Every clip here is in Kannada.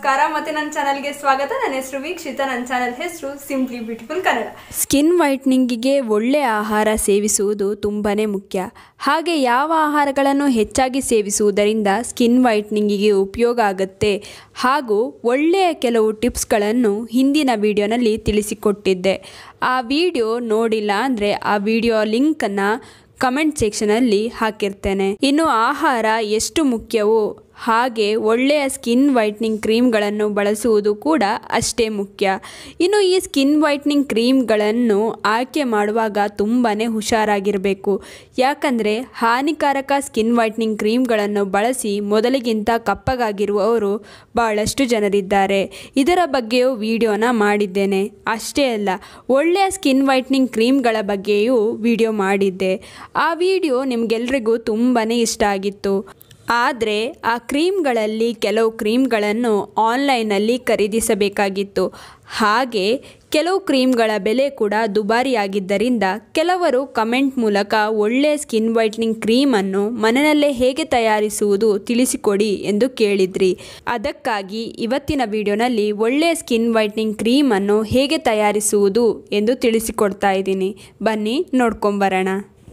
ನಮಸ್ಕಾರ ಮತ್ತೆ ನನ್ನ ಚಾನಲ್ಗೆ ಸ್ವಾಗತ ನನ್ನ ಹೆಸರು ವೀಕ್ಷಿತ ನನ್ನ ಚಾನಲ್ ಹೆಸರು ಸಿಂಪ್ಲಿ ಬ್ಯೂಟಿಫುಲ್ ಕನ್ನಡ ಸ್ಕಿನ್ ವೈಟ್ನಿಂಗಿಗೆ ಒಳ್ಳೆಯ ಆಹಾರ ಸೇವಿಸುವುದು ತುಂಬಾ ಮುಖ್ಯ ಹಾಗೆ ಯಾವ ಆಹಾರಗಳನ್ನು ಹೆಚ್ಚಾಗಿ ಸೇವಿಸುವುದರಿಂದ ಸ್ಕಿನ್ ವೈಟ್ನಿಂಗಿಗೆ ಉಪಯೋಗ ಆಗುತ್ತೆ ಹಾಗೂ ಒಳ್ಳೆಯ ಕೆಲವು ಟಿಪ್ಸ್ಗಳನ್ನು ಹಿಂದಿನ ವಿಡಿಯೋನಲ್ಲಿ ತಿಳಿಸಿಕೊಟ್ಟಿದ್ದೆ ಆ ವಿಡಿಯೋ ನೋಡಿಲ್ಲ ಅಂದರೆ ಆ ವಿಡಿಯೋ ಲಿಂಕನ್ನು ಕಮೆಂಟ್ ಸೆಕ್ಷನಲ್ಲಿ ಹಾಕಿರ್ತೇನೆ ಇನ್ನು ಆಹಾರ ಎಷ್ಟು ಮುಖ್ಯವೋ ಹಾಗೆ ಒಳ್ಳೆಯ ಸ್ಕಿನ್ ವೈಟ್ನಿಂಗ್ ಕ್ರೀಮ್ಗಳನ್ನು ಬಳಸುವುದು ಕೂಡ ಅಷ್ಟೇ ಮುಖ್ಯ ಇನ್ನು ಈ ಸ್ಕಿನ್ ವೈಟ್ನಿಂಗ್ ಕ್ರೀಮ್ಗಳನ್ನು ಆಯ್ಕೆ ಮಾಡುವಾಗ ತುಂಬಾ ಹುಷಾರಾಗಿರಬೇಕು ಯಾಕಂದರೆ ಹಾನಿಕಾರಕ ಸ್ಕಿನ್ ವೈಟ್ನಿಂಗ್ ಕ್ರೀಮ್ಗಳನ್ನು ಬಳಸಿ ಮೊದಲಿಗಿಂತ ಕಪ್ಪಗಾಗಿರುವವರು ಬಹಳಷ್ಟು ಜನರಿದ್ದಾರೆ ಇದರ ಬಗ್ಗೆಯೂ ವಿಡಿಯೋನ ಮಾಡಿದ್ದೇನೆ ಅಷ್ಟೇ ಅಲ್ಲ ಒಳ್ಳೆಯ ಸ್ಕಿನ್ ವೈಟ್ನಿಂಗ್ ಕ್ರೀಮ್ಗಳ ಬಗ್ಗೆಯೂ ವಿಡಿಯೋ ಮಾಡಿದ್ದೆ ಆ ವಿಡಿಯೋ ನಿಮಗೆಲ್ರಿಗೂ ತುಂಬಾ ಇಷ್ಟ ಆಗಿತ್ತು ಆದರೆ ಆ ಕ್ರೀಮ್ಗಳಲ್ಲಿ ಕೆಲವು ಕ್ರೀಮ್ಗಳನ್ನು ಆನ್ಲೈನಲ್ಲಿ ಖರೀದಿಸಬೇಕಾಗಿತ್ತು ಹಾಗೆ ಕೆಲವು ಕ್ರೀಮ್ಗಳ ಬೆಲೆ ಕೂಡ ದುಬಾರಿಯಾಗಿದ್ದರಿಂದ ಕೆಲವರು ಕಮೆಂಟ್ ಮೂಲಕ ಒಳ್ಳೆಯ ಸ್ಕಿನ್ ವೈಟ್ನಿಂಗ್ ಕ್ರೀಮನ್ನು ಮನೆಯಲ್ಲೇ ಹೇಗೆ ತಯಾರಿಸುವುದು ತಿಳಿಸಿಕೊಡಿ ಎಂದು ಕೇಳಿದ್ರಿ ಅದಕ್ಕಾಗಿ ಇವತ್ತಿನ ವಿಡಿಯೋನಲ್ಲಿ ಒಳ್ಳೆಯ ಸ್ಕಿನ್ ವೈಟ್ನಿಂಗ್ ಕ್ರೀಮನ್ನು ಹೇಗೆ ತಯಾರಿಸುವುದು ಎಂದು ತಿಳಿಸಿಕೊಡ್ತಾ ಇದ್ದೀನಿ ಬನ್ನಿ ನೋಡ್ಕೊಂಬರೋಣ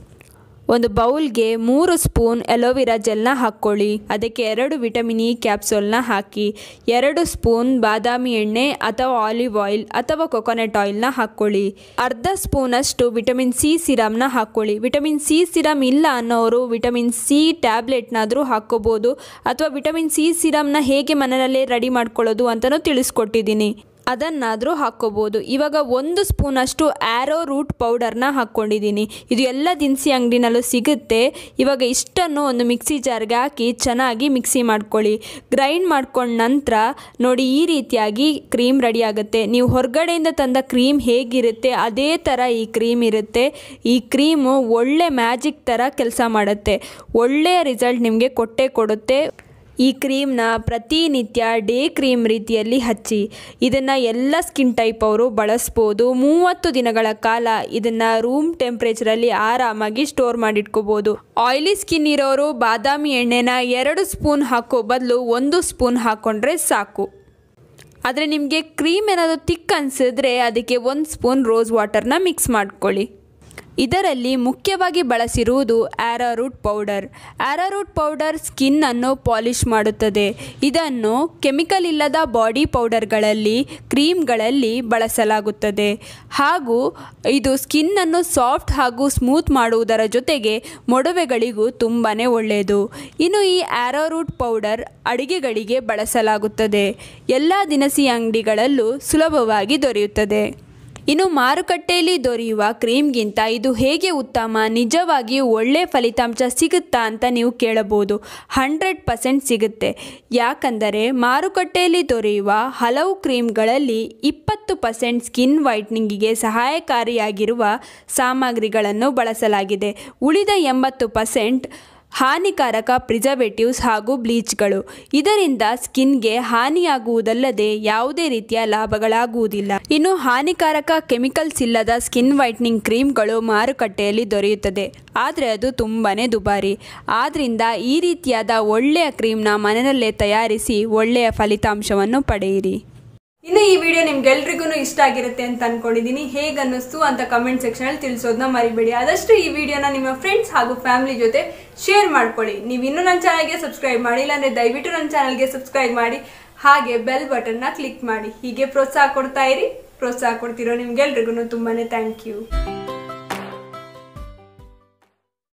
ಒಂದು ಬೌಲ್ಗೆ ಮೂರು ಸ್ಪೂನ್ ಎಲೋವಿರಾ ಜೆಲ್ನ ಹಾಕ್ಕೊಳ್ಳಿ ಅದಕ್ಕೆ ಎರಡು ವಿಟಮಿನ್ ಇ ಕ್ಯಾಪ್ಸೂಲ್ನ ಹಾಕಿ ಎರಡು ಸ್ಪೂನ್ ಬಾದಾಮಿ ಎಣ್ಣೆ ಅಥವಾ ಆಲಿವ್ ಆಯಿಲ್ ಅಥವಾ ಕೊಕೊನಟ್ ಆಯಿಲ್ನ ಹಾಕ್ಕೊಳ್ಳಿ ಅರ್ಧ ಸ್ಪೂನಷ್ಟು ವಿಟಮಿನ್ ಸಿ ಸಿರಮ್ನ ಹಾಕ್ಕೊಳ್ಳಿ ವಿಟಮಿನ್ ಸಿ ಸಿರಮ್ ಇಲ್ಲ ಅನ್ನೋರು ವಿಟಮಿನ್ ಸಿ ಟ್ಯಾಬ್ಲೆಟ್ನಾದರೂ ಹಾಕ್ಕೋಬೋದು ಅಥವಾ ವಿಟಮಿನ್ ಸಿ ಸಿರಮ್ನ ಹೇಗೆ ಮನೆಯಲ್ಲೇ ರೆಡಿ ಮಾಡ್ಕೊಳ್ಳೋದು ಅಂತಲೂ ತಿಳಿಸ್ಕೊಟ್ಟಿದ್ದೀನಿ ಅದನ್ನಾದರೂ ಹಾಕ್ಕೋಬೋದು ಇವಾಗ ಒಂದು ಸ್ಪೂನಷ್ಟು ಆ್ಯರೋ ರೂಟ್ ಪೌಡರ್ನ ಹಾಕ್ಕೊಂಡಿದ್ದೀನಿ ಇದು ಎಲ್ಲ ದಿನಸಿ ಅಂಗಡಿನಲ್ಲೂ ಸಿಗುತ್ತೆ ಇವಾಗ ಇಷ್ಟನ್ನು ಒಂದು ಮಿಕ್ಸಿ ಜಾರ್ಗೆ ಹಾಕಿ ಚೆನ್ನಾಗಿ ಮಿಕ್ಸಿ ಮಾಡ್ಕೊಳ್ಳಿ ಗ್ರೈಂಡ್ ಮಾಡ್ಕೊಂಡ ನಂತರ ನೋಡಿ ಈ ರೀತಿಯಾಗಿ ಕ್ರೀಮ್ ರೆಡಿ ಆಗುತ್ತೆ ನೀವು ಹೊರಗಡೆಯಿಂದ ತಂದ ಕ್ರೀಮ್ ಹೇಗಿರುತ್ತೆ ಅದೇ ಥರ ಈ ಕ್ರೀಮ್ ಇರುತ್ತೆ ಈ ಕ್ರೀಮು ಒಳ್ಳೆ ಮ್ಯಾಜಿಕ್ ಥರ ಕೆಲಸ ಮಾಡುತ್ತೆ ಒಳ್ಳೆಯ ರಿಸಲ್ಟ್ ನಿಮಗೆ ಕೊಟ್ಟೇ ಕೊಡುತ್ತೆ ಈ ಕ್ರೀಮ್ನ ಪ್ರತಿನಿತ್ಯ ಡೇ ಕ್ರೀಮ್ ರೀತಿಯಲ್ಲಿ ಹಚ್ಚಿ ಇದನ್ನು ಎಲ್ಲ ಸ್ಕಿನ್ ಟೈಪ್ ಅವರು ಬಳಸ್ಬೋದು ಮೂವತ್ತು ದಿನಗಳ ಕಾಲ ಇದನ್ನು ರೂಮ್ ಟೆಂಪ್ರೇಚರಲ್ಲಿ ಆರಾಮಾಗಿ ಸ್ಟೋರ್ ಮಾಡಿಟ್ಕೋಬೋದು ಆಯಿಲಿ ಸ್ಕಿನ್ ಇರೋರು ಬಾದಾಮಿ ಎಣ್ಣೆನ ಎರಡು ಸ್ಪೂನ್ ಹಾಕೋ ಬದಲು ಒಂದು ಸ್ಪೂನ್ ಹಾಕ್ಕೊಂಡ್ರೆ ಸಾಕು ಆದರೆ ನಿಮಗೆ ಕ್ರೀಮ್ ಏನಾದರೂ ತಿಕ್ ಅನಿಸಿದ್ರೆ ಅದಕ್ಕೆ ಒಂದು ಸ್ಪೂನ್ ರೋಸ್ ವಾಟರ್ನ ಮಿಕ್ಸ್ ಮಾಡ್ಕೊಳ್ಳಿ ಇದರಲ್ಲಿ ಮುಖ್ಯವಾಗಿ ಬಳಸಿರುವುದು ಆ್ಯರಾರೂಟ್ ಪೌಡರ್ ಆ್ಯರಾರೂಟ್ ಪೌಡರ್ ಸ್ಕಿನ್ನನ್ನು ಪಾಲಿಷ್ ಮಾಡುತ್ತದೆ ಇದನ್ನು ಕೆಮಿಕಲ್ ಇಲ್ಲದ ಬಾಡಿ ಪೌಡರ್ಗಳಲ್ಲಿ ಕ್ರೀಮ್ಗಳಲ್ಲಿ ಬಳಸಲಾಗುತ್ತದೆ ಹಾಗೂ ಇದು ಸ್ಕಿನ್ನನ್ನು ಸಾಫ್ಟ್ ಹಾಗೂ ಸ್ಮೂತ್ ಮಾಡುವುದರ ಜೊತೆಗೆ ಮೊಡವೆಗಳಿಗೂ ತುಂಬಾ ಒಳ್ಳೆಯದು ಇನ್ನು ಈ ಆ್ಯರಾರೂಟ್ ಪೌಡರ್ ಅಡಿಗೆಗಳಿಗೆ ಬಳಸಲಾಗುತ್ತದೆ ಎಲ್ಲ ದಿನಸಿ ಅಂಗಡಿಗಳಲ್ಲೂ ಸುಲಭವಾಗಿ ದೊರೆಯುತ್ತದೆ ಇನ್ನು ಮಾರುಕಟ್ಟೆಯಲ್ಲಿ ದೊರೆಯುವ ಕ್ರೀಮ್ಗಿಂತ ಇದು ಹೇಗೆ ಉತ್ತಮ ನಿಜವಾಗಿಯೂ ಒಳ್ಳೆ ಫಲಿತಾಂಶ ಸಿಗುತ್ತಾ ಅಂತ ನೀವು ಕೇಳಬಹುದು ಹಂಡ್ರೆಡ್ ಪರ್ಸೆಂಟ್ ಸಿಗುತ್ತೆ ಯಾಕಂದರೆ ಮಾರುಕಟ್ಟೆಯಲ್ಲಿ ದೊರೆಯುವ ಹಲವು ಕ್ರೀಮ್ಗಳಲ್ಲಿ ಇಪ್ಪತ್ತು ಪರ್ಸೆಂಟ್ ಸ್ಕಿನ್ ವೈಟ್ನಿಂಗಿಗೆ ಸಹಾಯಕಾರಿಯಾಗಿರುವ ಸಾಮಗ್ರಿಗಳನ್ನು ಬಳಸಲಾಗಿದೆ ಉಳಿದ ಎಂಬತ್ತು ಪರ್ಸೆಂಟ್ ಹಾನಿಕಾರಕ ಪ್ರಿಸರ್ವೇಟಿವ್ಸ್ ಹಾಗೂ ಬ್ಲೀಚ್ಗಳು ಇದರಿಂದ ಸ್ಕಿನ್ಗೆ ಹಾನಿಯಾಗುವುದಲ್ಲದೆ ಯಾವುದೇ ರೀತಿಯ ಲಾಭಗಳಾಗುವುದಿಲ್ಲ ಇನ್ನು ಹಾನಿಕಾರಕ ಕೆಮಿಕಲ್ಸ್ ಇಲ್ಲದ ಸ್ಕಿನ್ ವೈಟ್ನಿಂಗ್ ಕ್ರೀಮ್ಗಳು ಮಾರುಕಟ್ಟೆಯಲ್ಲಿ ದೊರೆಯುತ್ತದೆ ಆದರೆ ಅದು ತುಂಬಾ ದುಬಾರಿ ಆದ್ದರಿಂದ ಈ ರೀತಿಯಾದ ಒಳ್ಳೆಯ ಕ್ರೀಮ್ನ ಮನೆಯಲ್ಲೇ ತಯಾರಿಸಿ ಒಳ್ಳೆಯ ಫಲಿತಾಂಶವನ್ನು ಪಡೆಯಿರಿ ಇನ್ನು ಈ ವಿಡಿಯೋ ನಿಮ್ಗೆಲ್ರಿಗೂ ಇಷ್ಟ ಆಗಿರುತ್ತೆ ಅಂತ ಅನ್ಕೊಂಡಿದ್ದೀನಿ ಹೇಗೆ ಅನ್ನಿಸ್ತು ಅಂತ ಕಮೆಂಟ್ ಸೆಕ್ಷನಲ್ಲಿ ತಿಳಿಸೋದನ್ನ ಮರಿಬೇಡಿ ಆದಷ್ಟು ಈ ವಿಡಿಯೋನ ನಿಮ್ಮ ಫ್ರೆಂಡ್ಸ್ ಹಾಗೂ ಫ್ಯಾಮಿಲಿ ಜೊತೆ ಶೇರ್ ಮಾಡ್ಕೊಳ್ಳಿ ನೀವು ಇನ್ನೂ ನನ್ನ ಚಾನಲ್ಗೆ ಸಬ್ಸ್ಕ್ರೈಬ್ ಮಾಡಿಲ್ಲ ಅಂದರೆ ದಯವಿಟ್ಟು ನನ್ನ ಚಾನಲ್ಗೆ ಸಬ್ಸ್ಕ್ರೈಬ್ ಮಾಡಿ ಹಾಗೆ ಬೆಲ್ ಬಟನ್ನ ಕ್ಲಿಕ್ ಮಾಡಿ ಹೀಗೆ ಪ್ರೋತ್ಸಾಹ ಕೊಡ್ತಾ ಇರಿ ಪ್ರೋತ್ಸಾಹ ಕೊಡ್ತಿರೋ ನಿಮ್ಗೆಲ್ರಿಗೂ ತುಂಬಾ ಥ್ಯಾಂಕ್ ಯು